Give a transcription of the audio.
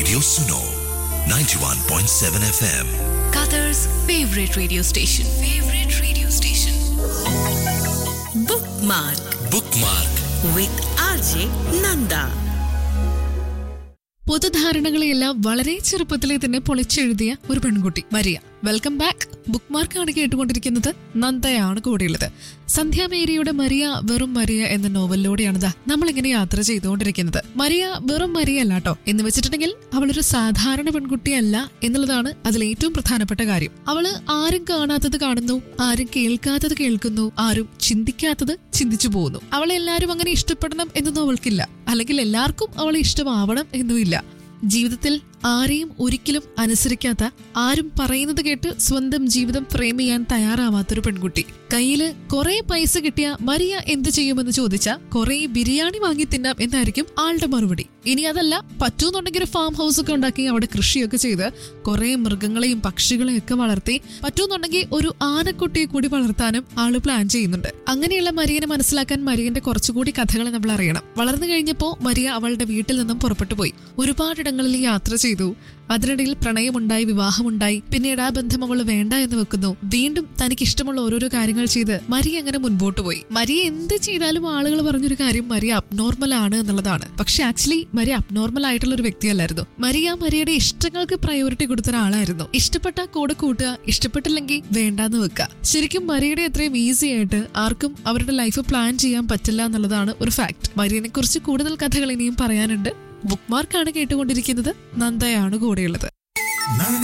Radio Suno, 91.7 FM. Qatar's favorite radio station. Favorite radio station. Bookmark Bookmark. with RJ Nanda. പൊതുധാരണകളെയെല്ലാം വളരെ ചെറുപ്പത്തിലെ തന്നെ പൊളിച്ചെഴുതിയ ഒരു പെൺകുട്ടി മരിയ വെൽക്കം ബാക്ക് ബുക്ക് മാർക്കാണ് കേട്ടുകൊണ്ടിരിക്കുന്നത് നന്ദയാണ് കൂടെയുള്ളത് സന്ധ്യ മേരിയുടെ മരിയ വെറും മരിയ എന്ന നോവലിലൂടെയാണിതാ നമ്മൾ ഇങ്ങനെ യാത്ര ചെയ്തുകൊണ്ടിരിക്കുന്നത് മരിയ വെറും മരിയ അല്ല കേട്ടോ എന്ന് വെച്ചിട്ടുണ്ടെങ്കിൽ അവളൊരു സാധാരണ പെൺകുട്ടിയല്ല എന്നുള്ളതാണ് അതിൽ ഏറ്റവും പ്രധാനപ്പെട്ട കാര്യം അവള് ആരും കാണാത്തത് കാണുന്നു ആരും കേൾക്കാത്തത് കേൾക്കുന്നു ആരും ചിന്തിക്കാത്തത് ചിന്തിച്ചു പോകുന്നു അവളെ എല്ലാവരും അങ്ങനെ ഇഷ്ടപ്പെടണം എന്നൊന്നും അവൾക്കില്ല അല്ലെങ്കിൽ എല്ലാവർക്കും അവളെ ഇഷ്ടമാവണം എന്നുമില്ല ജീവിതത്തിൽ ആരെയും ഒരിക്കലും അനുസരിക്കാത്ത ആരും പറയുന്നത് കേട്ട് സ്വന്തം ജീവിതം ഫ്രെയിം ചെയ്യാൻ തയ്യാറാവാത്തൊരു പെൺകുട്ടി കയ്യില് കുറെ പൈസ കിട്ടിയ മരിയ എന്ത് ചെയ്യുമെന്ന് ചോദിച്ചാ കുറെ ബിരിയാണി വാങ്ങി തിന്നാം എന്നായിരിക്കും ആളുടെ മറുപടി ഇനി അതല്ല പറ്റൂന്നുണ്ടെങ്കിൽ ഒരു ഫാം ഹൗസ് ഒക്കെ ഉണ്ടാക്കി അവിടെ കൃഷിയൊക്കെ ചെയ്ത് കുറെ മൃഗങ്ങളെയും പക്ഷികളെയും ഒക്കെ വളർത്തി പറ്റൂന്നുണ്ടെങ്കിൽ ഒരു ആനക്കുട്ടിയെ കൂടി വളർത്താനും ആള് പ്ലാൻ ചെയ്യുന്നുണ്ട് അങ്ങനെയുള്ള മരിയനെ മനസ്സിലാക്കാൻ മരിയന്റെ കുറച്ചുകൂടി കഥകൾ നമ്മൾ അറിയണം വളർന്നു കഴിഞ്ഞപ്പോ മരിയ അവളുടെ വീട്ടിൽ നിന്നും പുറപ്പെട്ടു പോയി ഒരുപാടിടങ്ങളിൽ യാത്ര ചെയ്തു അതിനിടയിൽ പ്രണയമുണ്ടായി വിവാഹമുണ്ടായി പിന്നീട് ആ ബന്ധം അവൾ വേണ്ട എന്ന് വെക്കുന്നു വീണ്ടും തനിക്ക് ഇഷ്ടമുള്ള ഓരോരോ കാര്യങ്ങൾ ചെയ്ത് മരിയ അങ്ങനെ മുൻപോട്ട് പോയി മരിയ എന്ത് ചെയ്താലും ആളുകൾ പറഞ്ഞൊരു കാര്യം മരിയ അബ്നോർമൽ ആണ് എന്നുള്ളതാണ് പക്ഷെ ആക്ച്വലി മരിയ അബ്നോർമൽ ആയിട്ടുള്ള ഒരു വ്യക്തിയല്ലായിരുന്നു മരിയ മരിയയുടെ ഇഷ്ടങ്ങൾക്ക് പ്രയോറിറ്റി കൊടുത്ത ഒരാളായിരുന്നു ഇഷ്ടപ്പെട്ട കൂടെ കൂട്ടുക ഇഷ്ടപ്പെട്ടില്ലെങ്കിൽ വേണ്ടാന്ന് വെക്കുക ശരിക്കും മരിയയുടെ അത്രയും ഈസി ആയിട്ട് ആർക്കും അവരുടെ ലൈഫ് പ്ലാൻ ചെയ്യാൻ പറ്റില്ല എന്നുള്ളതാണ് ഒരു ഫാക്ട് മരിയനെ കുറിച്ച് കൂടുതൽ കഥകൾ ഇനിയും പറയാനുണ്ട് ബുക്ക് മാർക്കാണ് കേട്ടുകൊണ്ടിരിക്കുന്നത് നന്ദയാണ് കൂടെയുള്ളത്